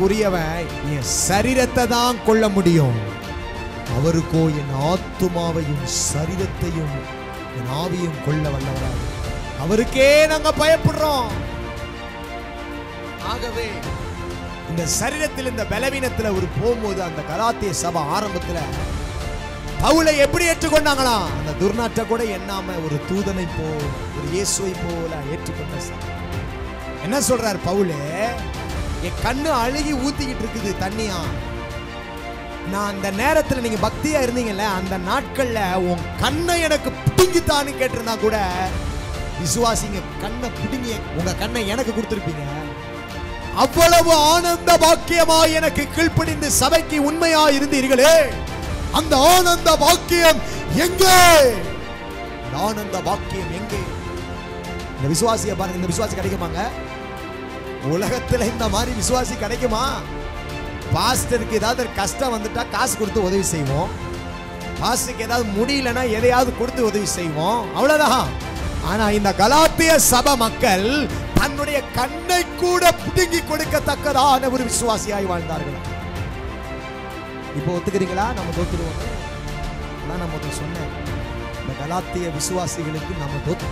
உரியவன் என் சரீரத்தை தான் கொள்ள முடியும் அவருக்கோ என் ஆத்துமாவையும் சரீரத்தையும் என் ஆவியும் கொள்ள வல்லவராக அவருக்கே நாங்க பயப்படுறோம் ஆகவே இந்த சரீரத்தில் இந்த பலவீனத்துல ஒரு போகும்போது அந்த கலாத்திய சபை ஆரம்பத்துல பவுலை எப்படி ஏற்றுக்கொண்டாங்களாம் அந்த துர்நாற்ற கூட எண்ணாம ஒரு தூதனை போல் ஒரு இயேசுவை போல ஏற்றுக்கொண்ட சபை என்ன சொல்றார் பவுலே என் கண்ணு அழுகி ஊத்திக்கிட்டு இருக்குது தண்ணியா நான் அந்த நேரத்துல நீங்க பக்தியா இருந்தீங்கல்ல அந்த நாட்கள்ல உன் கண்ணை எனக்கு பிடுங்கித்தான்னு கேட்டிருந்தா கூட விசுவாசிங்க கண்ணை பிடுங்கி உங்க கண்ணை எனக்கு கொடுத்திருப்பீங்க அவ்வளவு ஆனந்த பாக்கியமா எனக்கு கீழ்ப்படிந்து சபைக்கு உண்மையா இருந்தீர்களே அந்த ஆனந்த பாக்கியம் எங்கே அந்த ஆனந்த பாக்கியம் எங்கே இந்த விசுவாசியை பாருங்க இந்த விசுவாசி கிடைக்குமாங்க உலகத்துல இந்த மாதிரி விசுவாசி கிடைக்குமா பாஸ்டருக்கு ஏதாவது ஒரு கஷ்டம் வந்துட்டா காசு கொடுத்து உதவி செய்வோம் பாஸ்டருக்கு ஏதாவது முடியலன்னா எதையாவது கொடுத்து உதவி செய்வோம் அவ்வளவுதான் ஆனா இந்த கலாத்திய சபை மக்கள் தன்னுடைய கண்ணை கூட பிடுங்கி கொடுக்கத்தக்கதான ஒரு விசுவாசியாய் வாழ்ந்தார்கள் இப்போ ஒத்துக்கிறீங்களா நம்ம தோத்துருவோம் அதான் நம்ம ஒருத்தர் சொன்னேன் இந்த கலாத்திய விசுவாசிகளுக்கு நம்ம தோத்து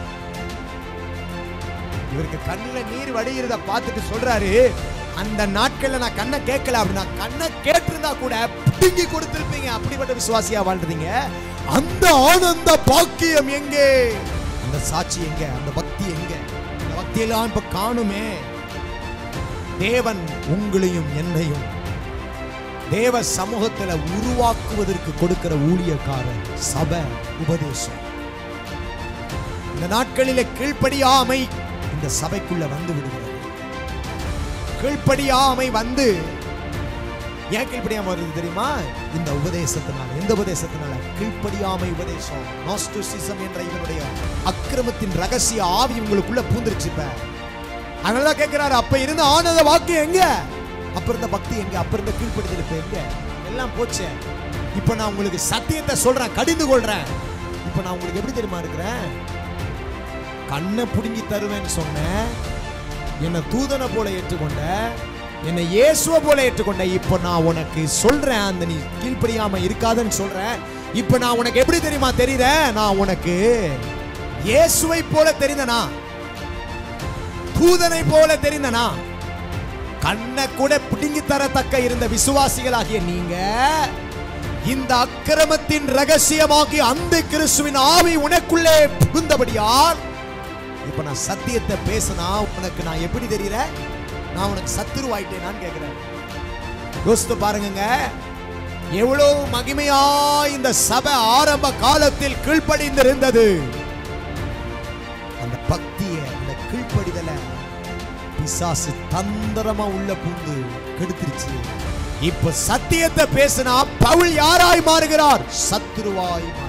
இவருக்கு கண்ணில் நீர் வடிகிறத பார்த்துட்டு சொல்றாரு அந்த நாட்கள்ல நான் கண்ணை கேட்கல அப்படின்னா கண்ணை கேட்டிருந்தா கூட பிடுங்கி கொடுத்திருப்பீங்க அப்படிப்பட்ட விசுவாசியா வாழ்றீங்க அந்த ஆனந்த பாக்கியம் எங்கே அந்த சாட்சி எங்க அந்த பக்தி எங்க அந்த பக்தியெல்லாம் இப்ப காணுமே தேவன் உங்களையும் என்னையும் தேவ சமூகத்துல உருவாக்குவதற்கு கொடுக்கிற ஊழியக்காரர் சபை உபதேசம் இந்த நாட்களிலே கீழ்ப்படியாமை இந்த சபைக்குள்ள வந்து விடுகிறது கீழ்ப்படியாமை வந்து ஏன் கீழ்ப்படியாம வருது தெரியுமா இந்த உபதேசத்தினால எந்த உபதேசத்தினால கீழ்ப்படியாமை உபதேசம் நாஸ்டிசிசம் என்ற இவனுடைய அக்கிரமத்தின் ரகசிய ஆவி உங்களுக்குள்ள பூந்துருச்சு இப்ப அதனாலதான் கேட்கிறாரு அப்ப இருந்த ஆனந்த வாக்கு எங்க அப்ப இருந்த பக்தி எங்க அப்ப இருந்த கீழ்ப்படுதல் இப்ப எங்க எல்லாம் போச்சே இப்ப நான் உங்களுக்கு சத்தியத்தை சொல்றேன் கடிந்து கொள்றேன் இப்ப நான் உங்களுக்கு எப்படி தெரியுமா இருக்கிறேன் கண்ணை பிடுங்கி தருவேன்னு சொன்னேன் என்னை தூதனை போல ஏற்றுக்கொண்ட என்னை இயேசுவை போல ஏற்றுக்கொண்ட இப்போ நான் உனக்கு சொல்றேன் அந்த நீ கீழ்ப்படியாம இருக்காதன்னு சொல்றேன் இப்போ நான் உனக்கு எப்படி தெரியுமா தெரியுத நான் உனக்கு இயேசுவை போல தெரிந்தனா தூதனை போல தெரிந்தனா கண்ணை கூட பிடுங்கி தரத்தக்க இருந்த விசுவாசிகளாகிய நீங்க இந்த அக்கிரமத்தின் ரகசியமாகி அந்த கிறிஸ்துவின் ஆவி உனக்குள்ளே புகுந்தபடியால் இப்ப நான் சத்தியத்தை பேசினா உனக்கு நான் எப்படி தெரியற நான் உனக்கு சத்துருவாயிட்டேனான்னு கேட்கிறேன் யோசித்து பாருங்க எவ்வளவு மகிமையா இந்த சபை ஆரம்ப காலத்தில் கீழ்ப்படிந்திருந்தது அந்த பக்தியை அந்த கீழ்ப்படிதலை பிசாசு தந்திரமா உள்ள பூந்து கெடுத்துருச்சு இப்ப சத்தியத்தை பேசினா பவுல் யாராய் மாறுகிறார் சத்துருவாய் மாறுகிறார்.